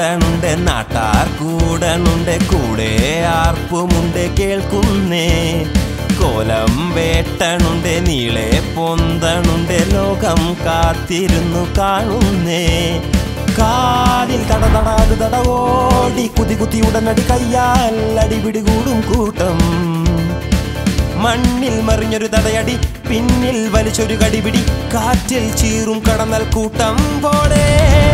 കൂടണുണ്ട് നാട്ടാർ കൂടണുണ്ട് കൂടെ ആർപ്പുമുണ്ട് കേൾക്കുന്നേ കോലം വേട്ടണുണ്ട് നീളെ പൊന്തണുണ്ട് ലോകം കാത്തിരുന്നു കാണുന്നേ കാലിൽ തടതടാത് തടവോടി കുതി കുത്തി ഉടനടി കയ്യാൽ അടിപിടി കൂടും കൂട്ടം മണ്ണിൽ മറിഞ്ഞൊരു തടയടി പിന്നിൽ വലിച്ചൊരു കടിപിടി കാറ്റിൽ ചീറും കടന്നൽ കൂട്ടം പോടേ